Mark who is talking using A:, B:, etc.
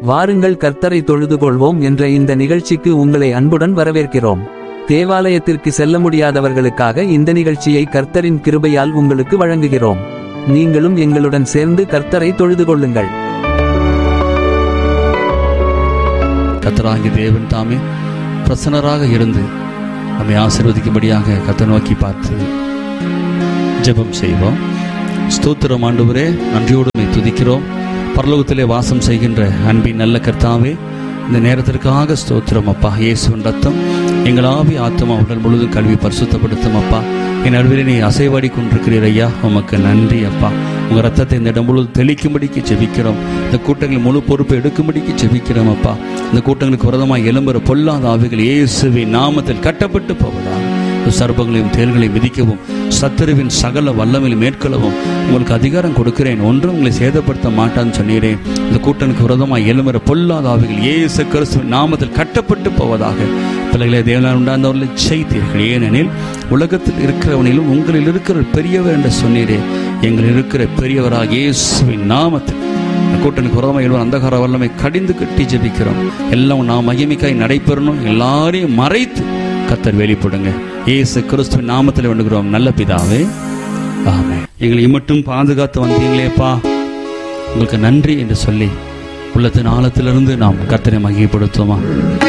A: வாருங்கள் கர்த்தரை தொழுது கொள்வோம் என்ற இந்த நிகழ்ச்சிக்கு உங்களை அன்புடன் வரவேற்கிறோம் தேவாலயத்திற்கு செல்ல முடியாதவர்களுக்காக இந்த நிகழ்ச்சியை கர்த்தரின் கிருபையால் உங்களுக்கு வழங்குகிறோம் நீங்களும் எங்களுடன் சேர்ந்து கர்த்தரை தொழுது கொள்ளுங்கள்
B: கத்தராகிய தேவன் தாமே பிரசன்னராக இருந்து நம்மை ஆசீர்வதிக்கும்படியாக கத்த நோக்கி பார்த்து ஜெபம் செய்வோம் ஸ்தோத்திரம் ஆண்டவரே நன்றியோடு உம்மை துதிக்கிறோம் பரலோகத்திலே வாசம் செய்கின்ற அன்பின் நல்ல கர்த்தாவே இந்த நேரத்திற்காக ஸ்தோத்திரம் அப்பா இயேசுவின் ரத்தம் எங்கள் ஆவி ஆத்மா உடல் முழுதும் கல்வி பரிசுத்தப்படுத்தும் அப்பா என் நடுவிலே நீ அசைவாடி கொண்டிருக்கிறீர் ஐயா உமக்கு நன்றி அப்பா உங்க ரத்தத்தை இந்த இடம் முழுவதும் தெளிக்கும்படிக்கு ஜெபிக்கிறோம் இந்த கூட்டங்கள் முழு பொறுப்பை எடுக்கும்படிக்கு ஜெபிக்கிறோம் அப்பா இந்த கூட்டங்களுக்கு விரதமாக எழும்புற பொல்லாத ஆவிகள் இயேசுவின் நாமத்தில் கட்டப்பட்டு போவதா சர்ப்பங்களையும் தேல்களையும் மிதிக்கவும் சத்துருவின் சகல வல்லமையில் மேற்கொள்ளவும் உங்களுக்கு அதிகாரம் கொடுக்கிறேன் ஒன்றும் உங்களை சேதப்படுத்த மாட்டான்னு சொன்னீரேன் இந்த கூட்டனுக்கு விரதமாக எழுமுறை பொல்லாத ஆவிகள் இயேசு கிறிஸ்துவின் நாமத்தில் கட்டப்பட்டு போவதாக பிள்ளைகளை தேவனால் உண்டாந்தவர்களை செய்தீர்கள் ஏனெனில் உலகத்தில் இருக்கிறவனிலும் உங்களில் இருக்கிற பெரியவர் என்று சொன்னீரே எங்களில் இருக்கிற பெரியவராக இயேசுவின் நாமத்தில் இந்த கூட்டனுக்கு விரதமாக எழுவர் அந்தகார வல்லமை கடிந்து கட்டி ஜெபிக்கிறோம் எல்லாம் நாம் மகிமைக்காய் நடைபெறணும் எல்லாரையும் மறைத்து கத்தர் வெளிப்படுங்க இயேசு கிறிஸ்துவின் நாமத்தில் வேண்டுகிறோம் நல்ல பிதாவே ஆமே எங்களை மட்டும் பாதுகாத்து வந்தீங்களேப்பா உங்களுக்கு நன்றி என்று சொல்லி உள்ளத்தின் ஆழத்திலிருந்து நாம் கத்தரை மகிமைப்படுத்துவோமா